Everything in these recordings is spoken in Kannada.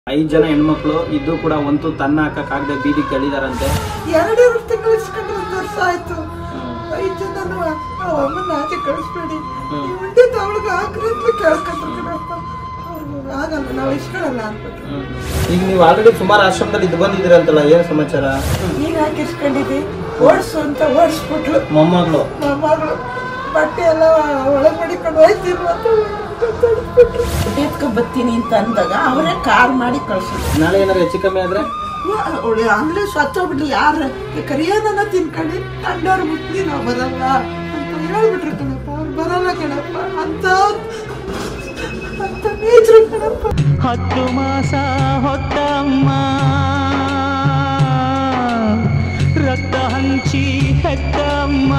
ಐದು ಜನ ಹೆಣ್ಮಕ್ಳು ಇದ್ದು ಕೂಡ ಒಂದು ತನ್ನ ಹಾಕಕ್ಕಾಗದೆ ಬೀದಿಗೆ ತಳ್ಳಿದಾರಂತೆ ಎರಡೆರಡು ತಿಂಗಳು ಇಸ್ಕೊಂಡು ಒಂದು ವರ್ಷ ಆಯ್ತು ಐದು ಜನನು ನಾವು ಅಮ್ಮನ ಆಚೆ ಕಳಿಸ್ಬೇಡಿ ನೀವು ಉಂಡೆ ತವಳಿಗೆ ಹಾಕ್ರಿ ಅಂತ ಕೇಳ್ಕೊಂಡ್ರು ಕಣಪ್ಪ ಅವ್ರು ಆಗಲ್ಲ ನಾವು ಇಸ್ಕೊಳಲ್ಲ ಅಂದ್ಬಿಟ್ರು ಈಗ ನೀವು ಆಲ್ರೆಡಿ ಸುಮಾರು ಆಶ್ರಮದಲ್ಲಿ ಇದು ಬಂದಿದ್ದೀರಂತಲ್ಲ ಏನು ಸಮಾಚಾರ ನೀನ್ ಹಾಕಿ ಇಸ್ಕೊಂಡಿದ್ದಿ ಓಡಿಸು ಅಂತ ಓಡಿಸ್ಬಿಟ್ಲು ಮೊಮ್ಮಗಳು ಮೊಮ್ಮಗಳು ಬಟ್ಟೆ ಎಲ್ಲ ಒಳಗೆ ಮಡಿಕೊಂಡು ಹೋಯ್ತೀನಿ ಅಂತ ತಡೆದ್ಬಿಟ್ರು ಎತ್ಕೊಂಡ್ ಬರ್ತೀನಿ ಅಂತ ಅಂದಾಗ ಅವರೇ ಕಾರ್ ಮಾಡಿ ಕಳ್ಸಿದ್ರು ನಾಳೆ ಏನಾದ್ರು ಹೆಚ್ಚು ಕಮ್ಮಿ ಆದ್ರೆ ಅವಳು ಆಮೇಲೆ ಸ್ವಚ್ಛಬಿಡ್ಲಿ ಯಾರು ಕರಿಯೋದನ್ನ ತಿನ್ಕೊಂಡು ಕಂಡವ್ರು ಮುಟ್ಲಿ ನಾವು ಬರಲ್ಲ ಅಂತ ಹೇಳ್ಬಿಟ್ರು ಕಣಪ್ಪ ಅವ್ರು ಬರಲ್ಲ ಕಣಪ್ಪ ಅಂತ ಅಂತ ನೇಜ್ರು ಕಣಪ್ಪ ಹತ್ತು ಮಾಸ ಹೊತ್ತ ಅಮ್ಮ ರಕ್ತ ಹಂಚಿ ಹೆತ್ತ ಅಮ್ಮ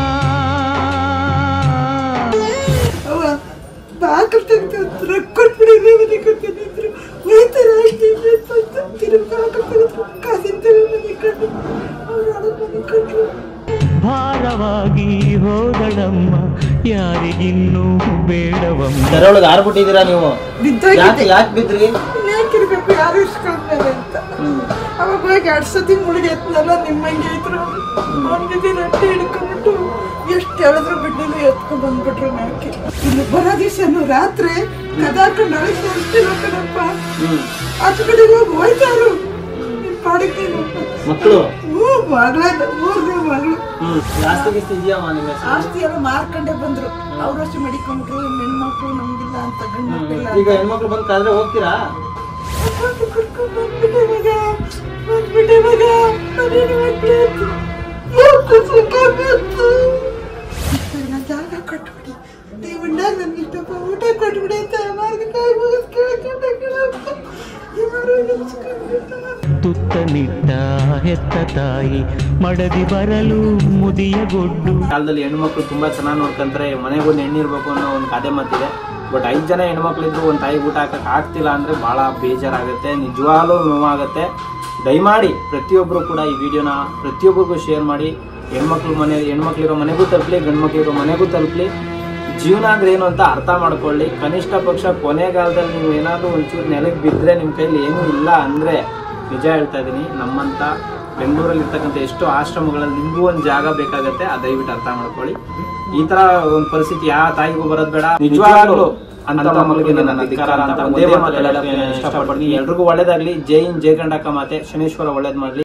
ಅವ ಬಾಕಲ್ ತೆಗ್ದು ರೊಕ್ಕ ಕೊಟ್ಬಿಡಿ ಮನೆ ಕೊಡ್ತಿದ್ರು ಹೋಯ್ತಾರ ಅಂತ ತಿರುಗಿ ಬಾಕಲ್ ತೆಗೆದ್ರು ಕಾಸಿಂತೇವೆ ಮನೆ ಕಟ್ಟು ಅವ್ರು ಅಳದ್ ಮನೆ ಕಟ್ರು ಭಾರವಾಗಿ ಹೋದಳಮ್ಮ ಯಾರಿಗಿನ್ನೂ ಬೇಡವಮ್ಮ ಕೆರೊಳಗೆ ಆರ್ಬಿಟ್ಟಿದ್ದೀರಾ ನೀವು ಬಿದ್ದೋಗಿದ್ದೆ ಯಾಕೆ ಯಾಕೆ ಬಿದ್ರಿ ಯಾಕಿರ್ಬೇಕು ಯಾರು ಇಸ್ಕೊಂಡ್ಮೇಲೆ ಅಂತ ಅವಾಗ ಹೋಗಿ ಎರಡ್ ಸತಿ ಮುಳುಗಿ ಎತ್ತನಲ್ಲ ನಿಮ್ಮಂಗೆ ಇದ್ರು ಅವ್ನಿಗೆ ರೊಟ್ಟಿ ಹಿಡ್ಕೊಂಡ್ಬಿಟ್ಟು ಎಷ್ಟು ಹೇಳಿದ್ರು ಬಿಡ್ಲಿಲ್ಲ ಎತ್ಕೊಂಡ್ ಬಂದ್ಬಿಟ್ರು ನಾಕಿ ಇಲ್ಲಿ ಬರೋ ದಿವಸನು ರಾತ್ರಿ ಕದಾಕೊಂಡು ಅಳಿಸಿ ಹೋಗ್ತಿಲ್ಲ ಕಣಪ್ಪ ಆಚೆ ಕಡೆಗೆ ಹೋಗಿ ಹೋಯ್ತಾರು ನಿನ್ ಪಾಡಿಗೆ ನೀನು ಮಕ್ಕಳು ಹ್ಞೂ ಮಗಳ ಮೂರನೇ ಮಗಳು ಹ್ಮ್ ಜಾಸ್ತಿ ಗೀಸ್ತಿ ಇದೆಯಮ್ಮ ನಿಮ್ಮ ಹೆಸರು? ಆಸ್ತಿ ಎಲ್ಲ ಮಾರ್ಕೊಂಡೇ ಬಂದ್ರು ಅವ್ರಷ್ಟು ಮಡಿಕೊಂಡ್ರು ಹೆಣ್ಮಕ್ಳು ನಮ್ಗಿಲ್ಲ ಅಂತ ಗಂಡು ಮಕ್ಳಿಲ್ಲ ಈಗ ಹೆಣ್ಮಕ್ಳು ಬಂದು ಕಾದ್ರೆ ಹೋಗ್ತೀರಾ ಬಂದ್ಬಿಟ್ಟೆ ಮಗ ಬಂದ್ಬಿಟ್ಟೆ ಮಗ ನಾನೇನು ಮಾಡ್ಬಿಡೆ ಅಂತ ಯಾಕೆ ಸಾಕಾಗತ್ತು ನನ್ನ ಜಾಗ ಕೊಟ್ಬಿಡಿ ನೀವು ಉಂಡಾಗ ನನ್ಗೆ ಇಷ್ಟಪ್ಪ ಊಟ ಕೊಟ್ಬಿಡಿ ಅಂತ ಯಾವಾಗ ಕಾಯಿ ಮುಗಿಸ್ ಕೇಳ್ಕೊಂಡಾಗಿಲ್ಲಪ್ಪ ಯಾರು ನೆನ್ಸ್ಕೊಂಡ್ಬಿಟ್ಟ ತುತ್ತ ನಿಟ್ಟ ಹೆತ್ತ ತಾಯಿ ಮಡದಿ ಬರಲು ಮುದಿಯ ಗೊಡ್ಡು ಕಾಲದಲ್ಲಿ ಹೆಣ್ಮಕ್ಳು ತುಂಬಾ ಚೆನ್ನಾಗಿ ನೋಡ್ಕೊಂತಾರೆ ಮನೆಗೆ ಒಂದು ಹೆಣ್ಣಿರ್ಬೇಕು ಅನ್ನೋ ಒಂದು ಗಾದೆ ಮಾತಿದೆ ಬಟ್ ಐದು ಜನ ಹೆಣ್ಮಕ್ಳಿದ್ದು ಒಂದು ತಾಯಿ ಊಟ ಹಾಕಕ್ ಆಗ್ತಿಲ್ಲ ಅಂದ್ರೆ ಬಹಳ ಬೇಜಾರಾಗುತ್ತೆ ನಿಜವಾಗ್ಲೂ ನೋವಾಗುತ್ತೆ ದಯಮಾಡಿ ಪ್ರತಿಯೊಬ್ಬರು ಕೂಡ ಈ ವಿಡಿಯೋನ ಪ್ರತಿಯೊಬ್ಬರಿಗೂ ಶೇರ್ ಮಾಡಿ ಹೆಣ್ಮಕ್ಳು ಮನೆ ಹೆಣ್ಮಕ್ಳಿರೋ ಮನೆಗೂ ತಲುಪಲಿ ಗಂಡ್ಮಕ್ಳಿರೋ ಮನೆಗೂ ತಲುಪಲಿ ಜೀವನ ಅಂದ್ರೆ ಏನು ಅಂತ ಅರ್ಥ ಮಾಡ್ಕೊಳ್ಳಿ ಕನಿಷ್ಠ ಪಕ್ಷ ಕೊನೆಗಾಲದಲ್ಲಿ ನೀವು ಏನಾದರೂ ಒಂಚೂರು ನೆಲಕ್ಕೆ ಬಿದ್ದರೆ ನಿಮ್ಮ ಕೈಲಿ ಏನೂ ಇಲ್ಲ ಅಂದರೆ ನಿಜ ಹೇಳ್ತಾ ಇದ್ದೀನಿ ನಮ್ಮಂಥ ಬೆಂಗಳೂರಲ್ಲಿ ಇರ್ತಕ್ಕಂಥ ಎಷ್ಟೋ ಆಶ್ರಮಗಳಲ್ಲಿ ನಿಮಗೂ ಒಂದು ಜಾಗ ಬೇಕಾಗತ್ತೆ ಆ ದಯವಿಟ್ಟು ಅರ್ಥ ಮಾಡ್ಕೊಳ್ಳಿ ಈ ತರ ಒಂದು ಪರಿಸ್ಥಿತಿ ಯಾವ ತಾಯಿಗೂ ಬರೋದು ಬೇಡ ನಿಜವಾಗ್ಲೂ ಅಂತ ಮಕ್ಕಳಿಗೆ ನನ್ನ ಧಿಕ್ಕಾರ ಅಂತ ಒಂದೇ ಮಾತು ಹೇಳಕ್ಕೆ ಇಷ್ಟಪಡ್ತೀನಿ ಎಲ್ರಿಗೂ ಒಳ್ಳೇದಾಗ್ಲಿ ಜೈ ಇನ್ ಜೈ ಗಂಡಕ್ಕ ಮಾತೆ ಶನೇಶ್ವರ ಒಳ್ಳೇದ್ ಮಾಡ್ಲಿ